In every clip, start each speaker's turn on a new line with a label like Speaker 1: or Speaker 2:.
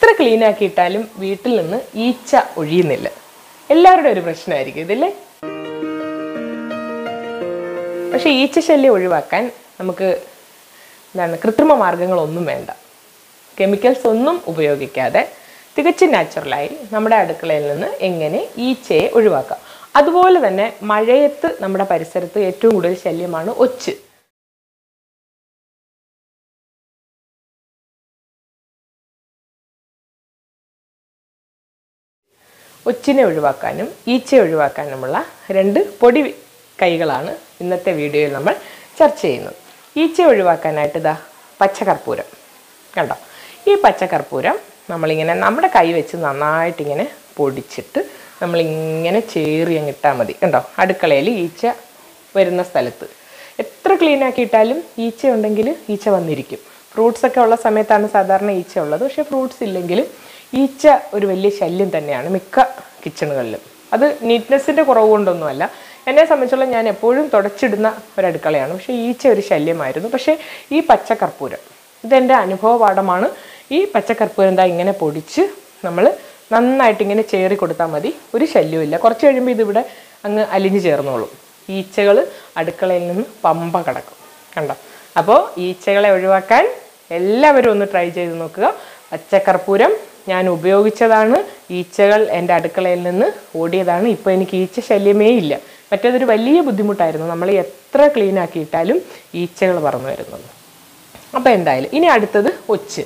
Speaker 1: എത്ര ക്ലീൻ ആക്കിയിട്ടാലും വീട്ടിൽ നിന്ന് ഈച്ച ഒഴിയുന്നില്ല എല്ലാവരുടെ ഒരു പ്രശ്നമായിരിക്കും ഇതില്ലേ പക്ഷെ ഈച്ച ശല്യം ഒഴിവാക്കാൻ നമുക്ക് എന്താണ് കൃത്രിമ മാർഗങ്ങളൊന്നും വേണ്ട കെമിക്കൽസ് ഒന്നും ഉപയോഗിക്കാതെ തികച്ചും നാച്ചുറലായി നമ്മുടെ അടുക്കളയിൽ നിന്ന് എങ്ങനെ ഈച്ചയെ ഒഴിവാക്കാം അതുപോലെ തന്നെ മഴയത്ത് നമ്മുടെ പരിസരത്ത് ഏറ്റവും കൂടുതൽ ശല്യമാണ് ഒച്ച് ഒച്ചിനെ ഒഴിവാക്കാനും ഈച്ചയെ ഒഴിവാക്കാനുമുള്ള രണ്ട് പൊടി കൈകളാണ് ഇന്നത്തെ വീഡിയോയിൽ നമ്മൾ ചർച്ച ചെയ്യുന്നത് ഈച്ചയെ ഒഴിവാക്കാനായിട്ട് ഇതാ പച്ചകർപ്പൂരം കണ്ടോ ഈ പച്ചകർപ്പൂരം നമ്മളിങ്ങനെ നമ്മുടെ കൈ വെച്ച് നന്നായിട്ടിങ്ങനെ പൊടിച്ചിട്ട് നമ്മളിങ്ങനെ ചേറി അങ്ങ് ഇട്ടാൽ മതി കണ്ടോ അടുക്കളയിൽ ഈച്ച വരുന്ന സ്ഥലത്ത് എത്ര ക്ലീൻ ആക്കിയിട്ടാലും ഈച്ച ഉണ്ടെങ്കിൽ ഈച്ച വന്നിരിക്കും ഫ്രൂട്ട്സ് ഒക്കെ ഉള്ള സമയത്താണ് സാധാരണ ഈച്ച ഉള്ളത് പക്ഷേ ഫ്രൂട്ട്സ് ഇല്ലെങ്കിൽ ഈച്ച ഒരു വലിയ ശല്യം തന്നെയാണ് മിക്ക കിച്ചണുകളിലും അത് നീറ്റ്നെസ്സിൻ്റെ കുറവ് കൊണ്ടൊന്നുമല്ല എന്നെ സംബന്ധിച്ചുള്ള ഞാൻ എപ്പോഴും തുടച്ചിടുന്ന ഒരു അടുക്കളയാണ് പക്ഷേ ഈച്ച ഒരു ശല്യമായിരുന്നു പക്ഷേ ഈ പച്ചക്കർപ്പൂരം ഇതെൻ്റെ അനുഭവ പാഠമാണ് ഈ പച്ചക്കർപ്പൂരം എന്താ ഇങ്ങനെ പൊടിച്ച് നമ്മൾ നന്നായിട്ട് ഇങ്ങനെ ചേറി കൊടുത്താൽ മതി ഒരു ശല്യവുമില്ല കുറച്ച് കഴിയുമ്പോൾ ഇതിവിടെ അങ്ങ് അലിഞ്ഞു ചേർന്നോളും ഈച്ചകൾ അടുക്കളയിൽ നിന്ന് പമ്പ കിടക്കും കണ്ടോ അപ്പോൾ ഈച്ചകളെ ഒഴിവാക്കാൻ എല്ലാവരും ഒന്ന് ട്രൈ ചെയ്ത് നോക്കുക പച്ചക്കർപ്പൂരം ഞാൻ ഉപയോഗിച്ചതാണ് ഈച്ചകൾ എൻ്റെ അടുക്കളയിൽ നിന്ന് ഓടിയതാണ് ഇപ്പോൾ എനിക്ക് ഈച്ച ശല്യമേ ഇല്ല മറ്റേതൊരു വലിയ ബുദ്ധിമുട്ടായിരുന്നു നമ്മൾ എത്ര ക്ലീൻ ആക്കിയിട്ടാലും ഈച്ചകൾ പറന്നു വരുന്നത് അപ്പോൾ എന്തായാലും ഇനി അടുത്തത് ഒച്ച്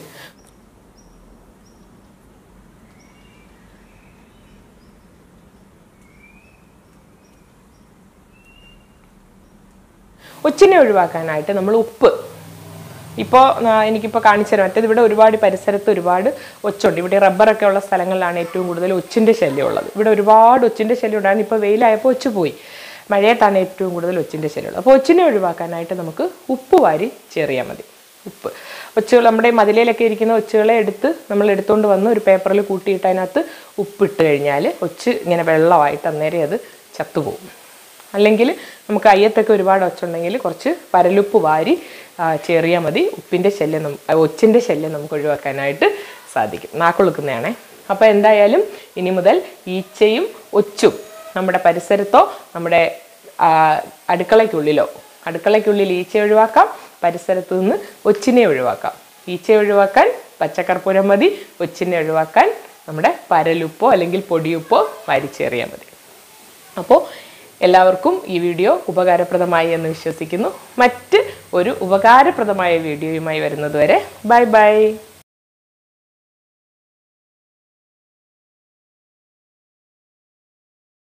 Speaker 1: ഒച്ചിനെ ഒഴിവാക്കാനായിട്ട് നമ്മൾ ഉപ്പ് ഇപ്പോൾ എനിക്കിപ്പോൾ കാണിച്ചു തരാം മറ്റേത് ഇവിടെ ഒരുപാട് പരിസരത്ത് ഒരുപാട് ഒച്ചുണ്ട് ഇവിടെ റബ്ബറൊക്കെ ഉള്ള സ്ഥലങ്ങളിലാണ് ഏറ്റവും കൂടുതൽ ഒച്ചിൻ്റെ ശല്യം ഉള്ളത് ഇവിടെ ഒരുപാട് ഒച്ചിൻ്റെ ശല്യം ഉണ്ടായിരുന്നു ഇപ്പോൾ വെയിലായപ്പോൾ ഒച്ച് പോയി മഴയത്താണ് ഏറ്റവും കൂടുതൽ ഒച്ചിൻ്റെ ശല്യം ഉള്ളത് അപ്പോൾ ഒച്ചിനെ ഒഴിവാക്കാനായിട്ട് നമുക്ക് ഉപ്പ് വാരി ചേറിയാൽ മതി ഉപ്പ് ഒച്ചുകൾ നമ്മുടെ മതിലയിലൊക്കെ ഇരിക്കുന്ന ഒച്ചുകളെ എടുത്ത് നമ്മൾ എടുത്തുകൊണ്ട് വന്ന് ഒരു പേപ്പറിൽ കൂട്ടിയിട്ട് അതിനകത്ത് ഉപ്പിട്ട് കഴിഞ്ഞാൽ ഒച്ച് ഇങ്ങനെ വെള്ളമായിട്ട് അന്നേരം അത് ചത്തുപോകും അല്ലെങ്കിൽ നമുക്ക് അയ്യത്തൊക്കെ ഒരുപാട് ഒച്ചുണ്ടെങ്കിൽ കുറച്ച് പരലുപ്പ് വാരി ചേറിയാൽ മതി ഉപ്പിൻ്റെ ശല്യം നം- ആ, ഒച്ചിൻ്റെ ശല്യം നമുക്ക് ഒഴിവാക്കാനായിട്ട് സാധിക്കും നാക്കൊളുക്കുന്നതാണേ അപ്പോൾ എന്തായാലും ഇനി മുതൽ ഈച്ചയും ഒച്ചും നമ്മുടെ പരിസരത്തോ നമ്മുടെ ആ, അടുക്കളയ്ക്കുള്ളിലോ അടുക്കളയ്ക്കുള്ളിൽ ഈച്ച ഒഴിവാക്കാം പരിസരത്തു നിന്ന് ഒച്ചിനെ ഒഴിവാക്കാം ഈച്ചയെ ഒഴിവാക്കാൻ പച്ചക്കർപ്പൂരം മതി ഒച്ചിനെ ഒഴിവാക്കാൻ നമ്മുടെ പരലുപ്പോ അല്ലെങ്കിൽ പൊടിയുപ്പോ വാരിച്ചേറിയാൽ മതി അപ്പോൾ എല്ലാവർക്കും ഈ വീഡിയോ ഉപകാരപ്രദമായി എന്ന് വിശ്വസിക്കുന്നു മറ്റ് ഒരു ഉപകാരപ്രദമായ വീഡിയോയുമായി വരുന്നത് വരെ ബൈ ബൈ